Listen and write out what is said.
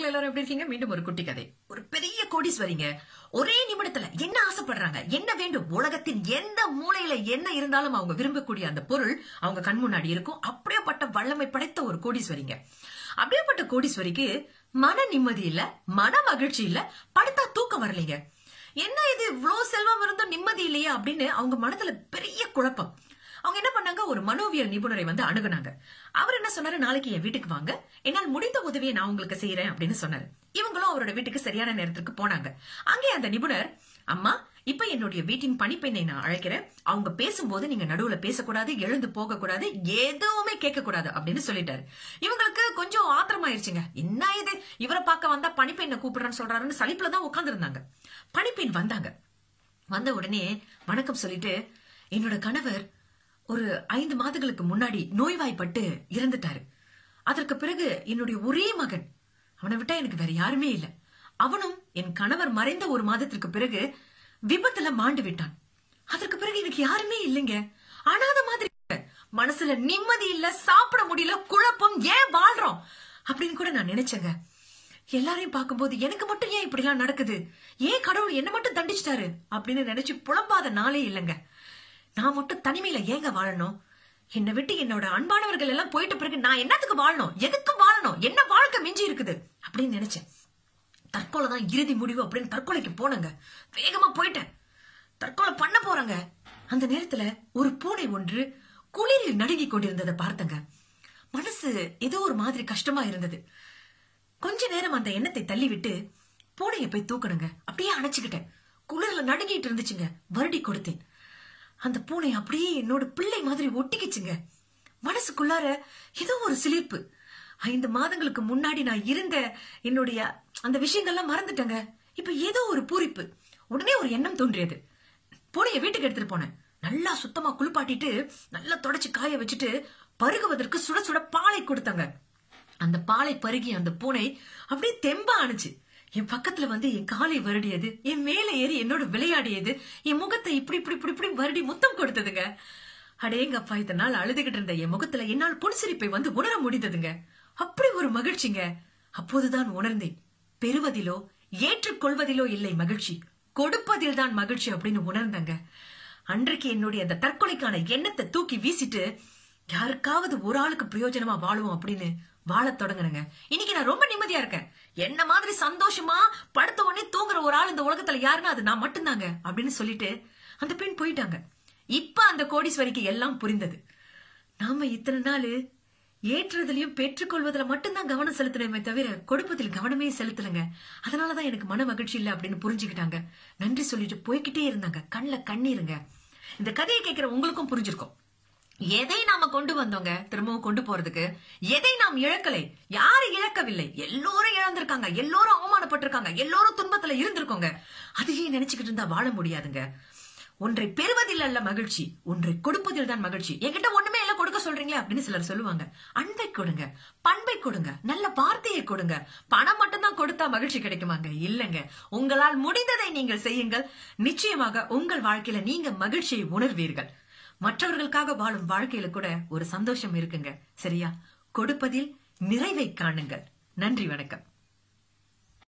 நண்பர்கள் எல்லாரும் எப்படி இருக்கீங்க மீண்டும் ஒரு குட்டி கதை ஒரு பெரிய கோடீஸ்வரிங்க ஒரே நிமிடத்துல என்ன ஆசைப்படுறாங்க என்ன வேண்டும் உலகத்தின் எந்த மூலையில என்ன இருந்தாலும் அவங்க விரும்பக்கூடிய அந்த பொருள் அவங்க கண் முன்னாடி இருக்கும் அப்படியேப்பட்ட வல்லமை படைத்த ஒரு கோடீஸ்வரிங்க அப்படியேப்பட்ட கோடீஸ்வரிக்கு மன நிம்மதி இல்ல மன மகிழ்ச்சி இல்ல படுத்தா தூக்கம் வரலைங்க என்ன இது இவ்ளோ செல்வம் இருந்தும் நிம்மதி இல்லையா அப்படின்னு அவங்க மனதுல பெரிய குழப்பம் அவங்க என்ன பண்ணாங்க ஒரு மனோவியல் நிபுணரை வந்து அணுகுனாங்க அவர் என்ன சொன்னாரு நாளைக்கு என் வீட்டுக்கு வாங்க என்னால் முடிந்த உதவியை நான் உங்களுக்கு செய்யறேன் அப்படின்னு சொன்னாரு இவங்களும் அவரோட வீட்டுக்கு சரியான நேரத்துக்கு போனாங்க அங்கே அந்த நிபுணர் அம்மா இப்ப என்னுடைய வீட்டின் பணிப்பெண்ணை நான் அழைக்கிறேன் அவங்க பேசும்போது நீங்க நடுவுல பேசக்கூடாது எழுந்து போக கூடாது எதுவுமே கேட்க கூடாது அப்படின்னு சொல்லிட்டாரு இவங்களுக்கு கொஞ்சம் ஆத்திரமாயிருச்சுங்க என்ன இது இவரை பார்க்க வந்தா பணிப்பெண்ணை கூப்பிடுறேன்னு சொல்றாருன்னு சலிப்புல தான் உட்கார்ந்து இருந்தாங்க பணிப்பெண் வந்தாங்க வந்த உடனே வணக்கம் சொல்லிட்டு என்னோட கணவர் ஒரு ஐந்து மாதங்களுக்கு முன்னாடி நோய்வாய்ப்பட்டு இறந்துட்டாரு அதற்கு பிறகு என்னுடைய ஒரே மகன் அவனை விட்டா எனக்கு வேற யாருமே இல்ல அவனும் என் கணவர் மறைந்த ஒரு மாதத்திற்கு பிறகு விபத்துல மாண்டு விட்டான் அதற்கு பிறகு எனக்கு யாருமே இல்லைங்க அனாத மாதிரி இருக்கேன். மனசுல நிம்மதி இல்ல சாப்பிட முடியல குழப்பம் ஏன் வாழ்றோம் அப்படின்னு கூட நான் நினைச்சேங்க எல்லாரையும் பார்க்கும்போது எனக்கு மட்டும் ஏன் இப்படி எல்லாம் நடக்குது ஏன் கடவுள் என்ன மட்டும் தண்டிச்சிட்டாரு அப்படின்னு நினைச்சு புலம்பாத நாளே இல்லைங்க நான் மட்டும் தனிமையில ஏங்க வாழணும் என்னை விட்டு என்னோட அன்பானவர்கள் எல்லாம் போயிட்ட பிறகு நான் என்னத்துக்கு வாழணும் எதுக்கு வாழணும் என்ன வாழ்க்கை மிஞ்சி இருக்குது அப்படின்னு நினைச்சேன் தற்கொலை தான் இறுதி முடிவு அப்படின்னு தற்கொலைக்கு போனங்க வேகமா போயிட்டேன் தற்கொலை பண்ண போறேங்க அந்த நேரத்துல ஒரு பூனை ஒன்று குளிரில் நடுங்கிக் கொண்டிருந்ததை பார்த்தங்க மனசு ஏதோ ஒரு மாதிரி கஷ்டமா இருந்தது கொஞ்ச நேரம் அந்த எண்ணத்தை தள்ளிவிட்டு பூனையை போய் தூக்கணுங்க அப்படியே அணைச்சுக்கிட்டேன் குளிர்ல நடுங்கிட்டு இருந்துச்சுங்க வருடி கொடுத்தேன் அந்த பூனை அப்படியே என்னோட பிள்ளை மாதிரி ஒட்டிக்கிச்சுங்க மனசுக்குள்ளார ஏதோ ஒரு சிலிர்ப்பு ஐந்து மாதங்களுக்கு முன்னாடி நான் இருந்த என்னுடைய அந்த விஷயங்கள்லாம் மறந்துட்டேங்க இப்ப ஏதோ ஒரு பூரிப்பு உடனே ஒரு எண்ணம் தோன்றியது பூனைய வீட்டுக்கு எடுத்துட்டு போனேன் நல்லா சுத்தமா குளிப்பாட்டிட்டு நல்லா தொடச்சு காய வச்சுட்டு பருகுவதற்கு சுட சுட பாலை கொடுத்தாங்க அந்த பாலை பருகி அந்த பூனை அப்படியே தெம்பா ஆனுச்சு என் பக்கத்துல வந்து என் காலை வருடியது என் மேல ஏறி என்னோட விளையாடியது என் முகத்தை இப்படி இப்படி இப்படி இப்படி வருடி முத்தம் கொடுத்ததுங்க அடேங்கப்பா இத்தனை நாள் அழுதுகிட்டு இருந்த என் முகத்துல என்னால் புன்சிரிப்பை வந்து உணர முடிந்ததுங்க அப்படி ஒரு மகிழ்ச்சிங்க அப்போதுதான் உணர்ந்தேன் பெறுவதிலோ ஏற்றுக்கொள்வதிலோ இல்லை மகிழ்ச்சி கொடுப்பதில் தான் மகிழ்ச்சி அப்படின்னு உணர்ந்தங்க அன்றைக்கு என்னுடைய அந்த தற்கொலைக்கான எண்ணத்தை தூக்கி வீசிட்டு யாருக்காவது ஒரு ஆளுக்கு பிரயோஜனமா வாழுவோம் அப்படின்னு வாழத் தொடங்குறேங்க இன்னைக்கு நான் ரொம்ப நிம்மதியா இருக்கேன் என்ன மாதிரி சந்தோஷமா படுத்த உடனே தூங்குற ஒரு ஆள் இந்த உலகத்துல யாருன்னா அது நான் மட்டும்தாங்க அப்படின்னு சொல்லிட்டு அந்த பெண் போயிட்டாங்க இப்ப அந்த கோடீஸ்வரிக்கு எல்லாம் புரிந்தது நாம இத்தனை நாள் ஏற்றுறதுலயும் பெற்றுக்கொள்வதில் மட்டும்தான் கவனம் செலுத்தினமே தவிர கொடுப்பதில் கவனமே செலுத்தலைங்க அதனாலதான் எனக்கு மன மகிழ்ச்சி இல்லை அப்படின்னு புரிஞ்சுக்கிட்டாங்க நன்றி சொல்லிட்டு போய்கிட்டே இருந்தாங்க கண்ணுல கண்ணீருங்க இந்த கதையை கேட்கிற உங்களுக்கும் புரிஞ்சிருக்கும் எதை நாம கொண்டு வந்தோங்க திரும்பவும் கொண்டு போறதுக்கு எதை நாம் இழக்கலை யாரு இழக்கவில்லை எல்லோரும் இழந்திருக்காங்க எல்லோரும் அவமானப்பட்டிருக்காங்க எல்லோரும் துன்பத்துல இருந்திருக்கோங்க அதையே நினைச்சுக்கிட்டு இருந்தா வாழ முடியாதுங்க ஒன்றை பெறுவதில் அல்ல மகிழ்ச்சி ஒன்றை கொடுப்பதில் தான் மகிழ்ச்சி என்கிட்ட ஒண்ணுமே இல்ல கொடுக்க சொல்றீங்களே அப்படின்னு சிலர் சொல்லுவாங்க அன்பை கொடுங்க பண்பை கொடுங்க நல்ல வார்த்தையை கொடுங்க பணம் மட்டும்தான் கொடுத்தா மகிழ்ச்சி கிடைக்குமாங்க இல்லங்க உங்களால் முடிந்ததை நீங்கள் செய்யுங்கள் நிச்சயமாக உங்கள் வாழ்க்கையில நீங்க மகிழ்ச்சியை உணர்வீர்கள் மற்றவர்களுக்காக வாழும் வாழ்க்கையில கூட ஒரு சந்தோஷம் இருக்குங்க சரியா கொடுப்பதில் நிறைவை காணுங்கள் நன்றி வணக்கம்